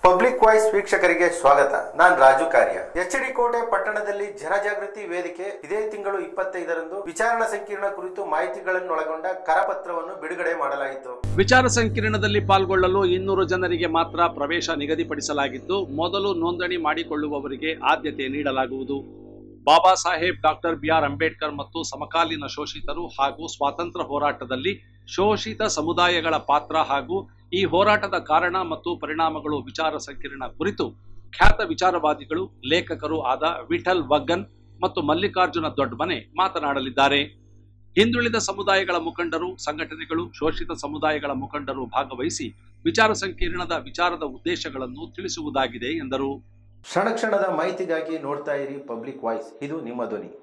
public voice ವೀಕ್ಷಕರಿಗೆ ಸ್ವಾಗತ ನಾನ್ ರಾಜು ಕಾರ್ಯ ಎಚ್ ಡಿ ಕೋಟೆ ಪಟ್ಟಣದಲ್ಲಿ ಜನಜಾಗೃತಿ ವೇದಿಕೆ ಇದೇ ತಿಂಗಳು ಇಪ್ಪತ್ತೈದರಂದು ವಿಚಾರಣಾ ಸಂಕೀರ್ಣ ಕುರಿತು ಮಾಹಿತಿಗಳನ್ನೊಳಗೊಂಡ ಕರಪತ್ರವನ್ನು ಬಿಡುಗಡೆ ಮಾಡಲಾಯಿತು ವಿಚಾರ ಸಂಕಿರಣದಲ್ಲಿ ಪಾಲ್ಗೊಳ್ಳಲು ಇನ್ನೂರು ಜನರಿಗೆ ಮಾತ್ರ ಪ್ರವೇಶ ನಿಗದಿಪಡಿಸಲಾಗಿದ್ದು ಮೊದಲು ನೋಂದಣಿ ಮಾಡಿಕೊಳ್ಳುವವರಿಗೆ ಆದ್ಯತೆ ನೀಡಲಾಗುವುದು ಬಾಬಾ ಸಾಹೇಬ್ ಡಾಕ್ಟರ್ ಬಿಆರ್ ಅಂಬೇಡ್ಕರ್ ಮತ್ತು ಸಮಕಾಲೀನ ಶೋಷಿತರು ಹಾಗೂ ಸ್ವಾತಂತ್ರ್ಯ ಹೋರಾಟದಲ್ಲಿ ಶೋಷಿತ ಸಮುದಾಯಗಳ ಪಾತ್ರ ಹಾಗೂ ಈ ಹೋರಾಟದ ಕಾರಣ ಮತ್ತು ಪರಿಣಾಮಗಳು ವಿಚಾರ ಸಂಕಿರಣ ಕುರಿತು ಖ್ಯಾತ ವಿಚಾರವಾದಿಗಳು ಲೇಖಕರು ಆದ ವಿಠಲ್ ವಗ್ಗನ್ ಮತ್ತು ಮಲ್ಲಿಕಾರ್ಜುನ ದೊಡ್ಡಮನೆ ಮಾತನಾಡಲಿದ್ದಾರೆ ಹಿಂದುಳಿದ ಸಮುದಾಯಗಳ ಮುಖಂಡರು ಸಂಘಟನೆಗಳು ಶೋಷಿತ ಸಮುದಾಯಗಳ ಮುಖಂಡರು ಭಾಗವಹಿಸಿ ವಿಚಾರ ಸಂಕಿರಣದ ವಿಚಾರದ ಉದ್ದೇಶಗಳನ್ನು ತಿಳಿಸುವುದಾಗಿದೆ ಎಂದರು ಕ್ಷಣ ಕ್ಷಣದ ಮಾಹಿತಿಗಾಗಿ ನೋಡ್ತಾ ಇರಿ ಪಬ್ಲಿಕ್ ವಾಯ್ಸ್ ಇದು ನಿಮ್ಮ ಧ್ವನಿ